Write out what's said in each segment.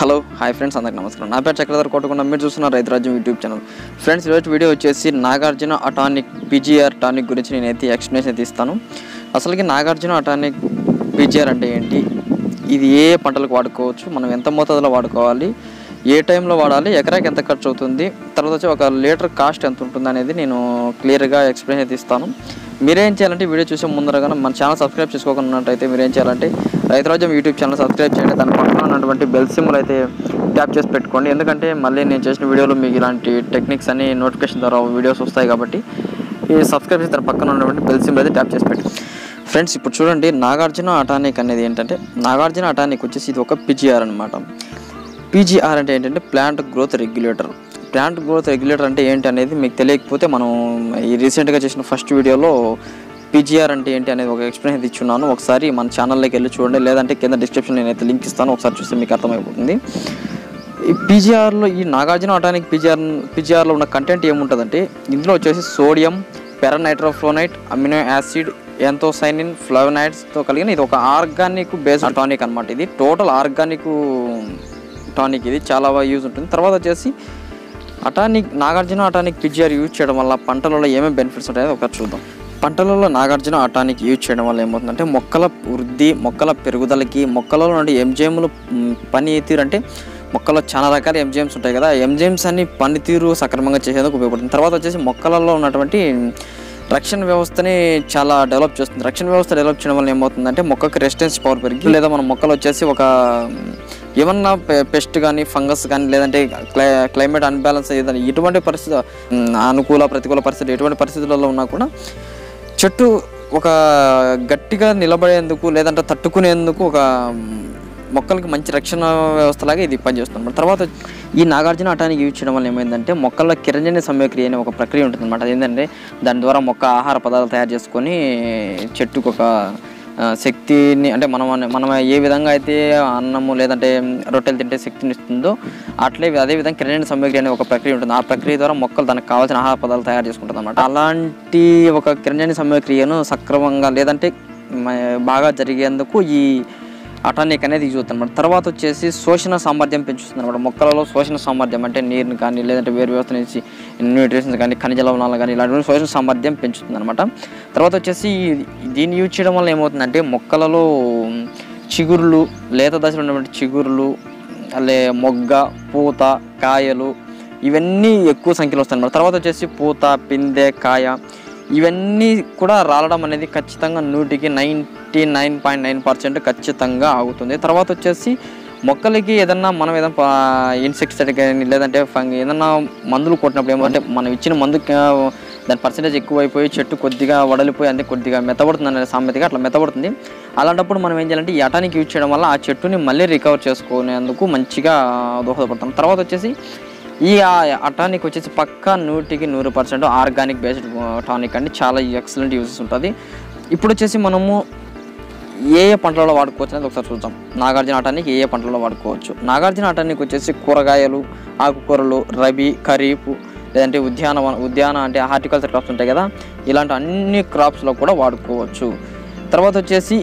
hello hi friends అందరికి నమస్కారం నా పేరు చక్రధర్ కోటకుండా మీరు చూస్తున్నారు Raithu Rajyam YouTube channel friends ఈరోజు వీడియో వచ్చేసి నాగార్జున అటానిక్ పీజీఆర్ టానిక్ గురించి నేనైతే ఎక్స్ప్లెనేషన్ అయితే ఇస్తాను అసలుకి నాగార్జున అటానిక్ పీజీఆర్ అంటే ఏంటి ఇది ఏ ఏ పంటలకు వాడుకోవచ్చు మనం ఎంత మోతాదులో వాడుకోవాలి ఏ టైంలో వాడాలి ఎకరాకి ఎంత ఖర్చు అవుతుంది తర్వాత వచ్చి ఒక లీటర్ కాస్ట్ ఎంత ఉంటుంది అనేది నేను క్లియర్గా ఎక్స్ప్లెయిన్ అయితే ఇస్తాను మీరేం చేయాలంటే ఈ వీడియో చూసే ముందరగా మన ఛానల్ సబ్స్క్రైబ్ చేసుకోకుండా ఉన్నట్టయితే మీరు ఏం చేయాలంటే రైతురాజ్యం యూట్యూబ్ ఛానల్ సబ్స్క్రైబ్ చేయండి దాని పక్కన ఉన్నటువంటి బెల్ సింబల్ అయితే ట్యాప్ చేసి పెట్టుకోండి ఎందుకంటే మళ్ళీ నేను చేసిన వీడియోలో మీకు ఇలాంటి టెక్నిక్స్ అని నోటిఫికేషన్ ద్వారా వీడియోస్ వస్తాయి కాబట్టి ఈ సబ్స్క్రైబ్ చేసి దాని పక్కన ఉన్నటువంటి బెల్ సింబల్ అయితే ట్యాప్ చేసి పెట్టి ఫ్రెండ్స్ ఇప్పుడు చూడండి నాగార్జున అటానిక్ అనేది ఏంటంటే నాగార్జున అటానిక్ వచ్చేసి ఇది ఒక పిజిఆర్ అనమాట పీజీఆర్ అంటే ఏంటంటే plant growth regulator plant growth regulator అంటే ఏంటి అనేది మీకు తెలియకపోతే మనం ఈ రీసెంట్గా చేసిన ఫస్ట్ వీడియోలో పీజీఆర్ అంటే ఏంటి అనేది ఒక ఎక్స్ప్లెయిన్ ఇచ్చున్నాను ఒకసారి మన ఛానల్లోకి వెళ్ళి చూడండి లేదంటే కింద డిస్క్రిప్షన్ నేనైతే లింక్ ఇస్తాను ఒకసారి చూస్తే మీకు అర్థమైపోతుంది ఈ పీజీఆర్లో ఈ నాగార్జున ఆటానిక్ పీజీఆర్ పీజీఆర్లో ఉన్న కంటెంట్ ఏముంటుందంటే ఇందులో వచ్చేసి sodium paranitrophenolate amino acid anthocyanin ఫ్లవనైడ్స్తో కలిగిన ఇది ఒక ఆర్గానిక్ బేస్డ్ టానిక్ అనమాట ఇది టోటల్ ఆర్గానిక్ టానిక్ ఇది చాలా బాగా యూజ్ ఉంటుంది తర్వాత వచ్చేసి Atonik Nagarjuna Atonik PGR use చేయడం వల్ల పంటలలో ఏమేమి బెనిఫిట్స్ ఉంటాయో ఒకటి చూద్దాం పంటలలో నాగార్జున అటానిక్ యూజ్ చేయడం వల్ల ఏమవుతుందంటే మొక్కల వృద్ధి మొక్కల పెరుగుదలకి మొక్కలలో నుండి ఎంజైములు మ్, పనితీరు అంటే మొక్కల్లో చాలా రకాల ఎంజైమ్స్ ఉంటాయి కదా ఎంజైమ్స్ అన్ని పనితీరు సక్రమంగా చేసేందుకు ఉపయోగపడుతుంది తర్వాత వచ్చేసి మొక్కలలో ఉన్నటువంటి రక్షణ వ్యవస్థని చాలా డెవలప్ చేస్తుంది రక్షణ వ్యవస్థ డెవలప్ చేయడం వల్ల ఏమవుతుందంటే మొక్కకి రెసిస్టెన్స్ పవర్ పెరిగి లేదా మన మొక్కలు వచ్చేసి ఒక ఏమన్నా పెస్ట్ కానీ ఫంగస్ కానీ లేదంటే క్లై క్లైమేట్ అన్బ్యాలెన్స్ ఏదైనా ఎటువంటి పరిస్థితి ఉమ్, అనుకూల ప్రతికూల పరిస్థితి ఎటువంటి పరిస్థితులలో ఉన్నా కూడా చెట్టు ఒక గట్టిగా నిలబడేందుకు లేదంటే తట్టుకునేందుకు ఒక ఉమ్, మొక్కలకి మంచి రక్షణ వ్యవస్థలాగా ఇది పనిచేస్తుంది తర్వాత ఈ నాగార్జున అటానికి యూజ్ చేయడం వల్ల ఏమైందంటే మొక్కల్లో కిరణజన్య సమయక్రియ అనే ఒక ప్రక్రియ ఉంటుంది అనమాట అదేంటంటే దాని ద్వారా మొక్క ఆహార పదార్థాలు తయారు చేసుకొని చెట్టుకు ఒక ఆ, శక్తిని అంటే మనం మనం ఏ విధంగా అయితే అన్నము లేదంటే రొట్టెలు తింటే శక్తిని ఇస్తుందో అట్లే అదే విధంగా కిరణజన్య సమయక్రియ అనే ఒక ప్రక్రియ ఉంటుంది ఆ ప్రక్రియ ద్వారా మొక్కలు దానికి కావాల్సిన ఆహార పదార్థాలు తయారు చేసుకుంటుంది అనమాట అలాంటి ఒక కిరణజన్య సమయక్రియను సక్రమంగా లేదంటే మ- బాగా జరిగేందుకు ఈ అటానిక్ అనేది యూజ్ అవుతుంది అనమాట తర్వాత వచ్చేసి శోషణ సామర్థ్యం పెంచుతుంది అనమాట మొక్కలలో శోషణ సామర్థ్యం అంటే నీరుని కానీ లేదంటే వేరు వ్యవస్థ నుంచి న్యూట్రిషన్స్ కానీ ఖనిజ లవణాలు కానీ ఇలాంటి శోషణ సామర్థ్యం పెంచుతుంది అనమాట తర్వాత వచ్చేసి ఈ- దీన్ని యూజ్ చేయడం వల్ల ఏమవుతుందంటే మొక్కలలో చిగురులు లేత దశలో ఉన్నటువంటి చిగురులు అలే మొగ్గ పూత కాయలు ఇవన్నీ ఎక్కువ సంఖ్యలో వస్తాయి అన్నమాట తర్వాత వచ్చేసి పూత పిందె కాయ ఇవన్నీ కూడా రాలడం అనేది ఖచ్చితంగా నూటికి ninety nine point nine percent ఖచ్చితంగా ఆగుతుంది తర్వాత వచ్చేసి మొక్కలకి ఏదన్నా మనం ఏదైనా ఇన్సెక్టిసైడ్ కానీ లేదంటే ఫంగ్ ఏదన్నా మందులు కొట్టినప్పుడు ఏమంటే మనం ఇచ్చిన మందు దాని పర్సెంటేజ్ ఎక్కువైపోయి చెట్టు కొద్దిగా వడలిపోయి అంటే కొద్దిగా మెత్తబడుతుంది అనే సామెతగా అట్లా మెత్తబడుతుంది అలాంటప్పుడు మనం ఏం చేయాలంటే ఈ అటానికి యూజ్ చేయడం వల్ల ఆ చెట్టుని మళ్ళీ రికవర్ చేసుకునేందుకు మంచిగా దోహదపడతాం తర్వాత వచ్చేసి ఈ అటానిక్ వచ్చేసి పక్కా నూటికి నూరు పర్సెంట్ ఆర్గానిక్ బేస్డ్ టానిక్ అండి చాలా ఎక్సలెంట్ యూజెస్ ఉంటుంది ఇప్పుడు వచ్చేసి మనము ఏ ఏ పంటలలో వాడుకోవచ్చు అనేది ఒకసారి చూద్దాం నాగార్జున ఆటానికి ఏ ఏ పంటలలో వాడుకోవచ్చు నాగార్జున ఆటానికి వచ్చేసి కూరగాయలు ఆకుకూరలు రబీ ఖరీఫ్ లేదంటే ఉద్యానవన ఉద్యాన అంటే హార్టికల్చర్ క్రాప్స్ ఉంటాయి కదా ఇలాంటి అన్ని క్రాప్స్లో కూడా వాడుకోవచ్చు తర్వాత వచ్చేసి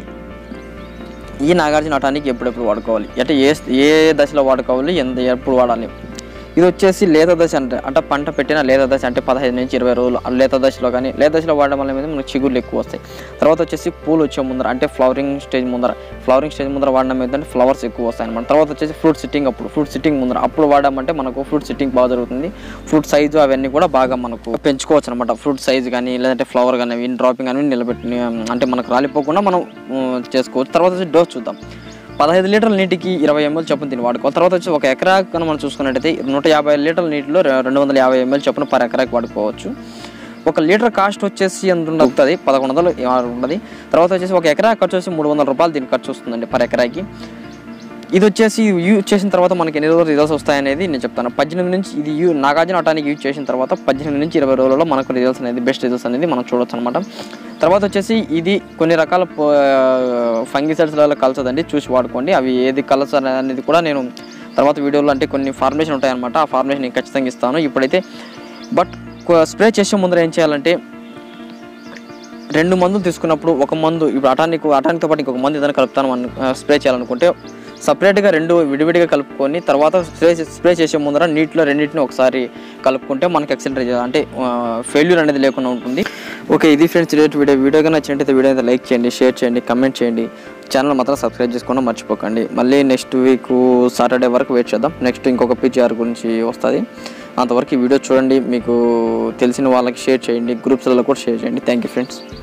ఈ నాగార్జున ఆటానికి ఎప్పుడెప్పుడు వాడుకోవాలి అంటే ఏ ఏ దశలో వాడుకోవాలి ఎంత ఎప్పుడు వాడాలి ఇది వచ్చేసి లేత దశ అంటే అంటే పంట పెట్టిన లేత దశ అంటే పదహైదు నుంచి ఇరవై రోజులు ఆ లేత దశలో కానీ లేత దశలో వాడడం వల్ల ఏమైంది మనకు చిగుర్లు ఎక్కువ వస్తాయి తర్వాత వచ్చేసి పూలు వచ్చే ముందర అంటే ఫ్లవరింగ్ స్టేజ్ ముందర ఫ్లవరింగ్ స్టేజ్ ముందర వాడడం ఏంటంటే ఫ్లవర్స్ ఎక్కువ వస్తాయి అనమాట తర్వాత వచ్చేసి ఫ్రూట్ సిట్టింగ్ అప్పుడు ఫ్రూట్ సిట్టింగ్ ముందర అప్పుడు వాడమంటే మనకు ఫ్రూట్ సిట్టింగ్ బాగా జరుగుతుంది ఫ్రూట్ సైజు అవన్నీ కూడా బాగా మనకు పెంచుకోవచ్చు అనమాట ఫ్రూట్ సైజ్ కానీ లేదంటే ఫ్లవర్ కానీ ఇన్ డ్రాపింగ్ అని నిలబెట్టి అంటే మనకు రాలిపోకుండా మనం ఉమ్, చేసుకోవచ్చు తర్వాత వచ్చి డోస్ చూద్దాం పదహైదు లీటర్ల నీటికి ఇరవై ఎంఎల్ చొప్పున దీన్ని వాడుకోవాలి తర్వాత వచ్చి ఒక ఎకరా కనుక మనం చూసుకున్నట్టయితే నూట యాభై లీటర్ల నీటిలో రె- రెండు వందల యాభై ఎంఎల్ చొప్పున పర్ ఎకరాకి వాడుకోవచ్చు ఒక లీటర్ కాస్ట్ వచ్చేసి ఎంత ఉంటుంది పదకొండు వందలు ఉంటుంది తర్వాత వచ్చేసి ఒక ఎకరా ఖర్చు వచ్చి మూడు వందల రూపాయలు దీనికి ఖర్చు వస్తుందండి పర్ ఎకరాకి ఇది వచ్చేసి యూజ్ చేసిన తర్వాత మనకి ఎన్ని రోజులు రిజల్ట్స్ వస్తాయనేది నేను చెప్తాను పద్దెనిమిది నుంచి ఇది యూ నాగార్జున ఆటానికి యూజ్ చేసిన తర్వాత పద్దెనిమిది నుంచి ఇరవై రోజులలో మనకు రిజల్ట్స్ అనేది బెస్ట్ రిజల్ట్స్ అనేది మనం చూడొచ్చు అనమాట తర్వాత వచ్చేసి ఇది కొన్ని రకాల ఫంగిసైడ్స్లలో కలసదండి చూసి వాడుకోండి అవి ఏది కలస అనేది కూడా నేను తర్వాత వీడియోలో అంటే కొన్ని ఫార్మేషన్ ఉంటాయన్నమాట ఆ ఫార్మేషన్ నేను ఖచ్చితంగా ఇస్తాను ఇప్పుడైతే బట్ స్ప్రే చేసే ముందర ఏం చేయాలంటే రెండు మందులు తీసుకున్నప్పుడు ఒక మందు ఇప్పుడు అటానిక్ అటానిక్తో పాటు ఇంకొక మందు ఏదైనా కలుపుతాను మనం స్ప్రే చేయాలనుకుంటే సపరేట్గా రెండు విడివిడిగా కలుపుకొని తర్వాత స్ప్రే స్ప్రే చేసే ముందర నీటిలో రెండింటిని ఒకసారి కలుపుకుంటే మనకి ఎక్సలరేట్ అంటే ఫెయిల్యూర్ అనేది లేకుండా ఉంటుంది ఓకే ఇది ఫ్రెండ్స్ రేట్ వీడియో వీడియో కన్నా నచ్చినట్లయితే వీడియో అయితే లైక్ చేయండి షేర్ చేయండి కమెంట్ చేయండి ఛానల్ మాత్రం సబ్స్క్రైబ్ చేసుకోవడం మర్చిపోకండి మళ్ళీ నెక్స్ట్ వీక్ సాటర్డే వరకు వెయిట్ చేద్దాం నెక్స్ట్ ఇంకొక పిజిఆర్ గురించి వస్తుంది అంతవరకు ఈ వీడియో చూడండి మీకు తెలిసిన వాళ్ళకి షేర్ చేయండి గ్రూప్స్లలో కూడా షేర్ చేయండి థ్యాంక్ యూ ఫ్రెండ్స్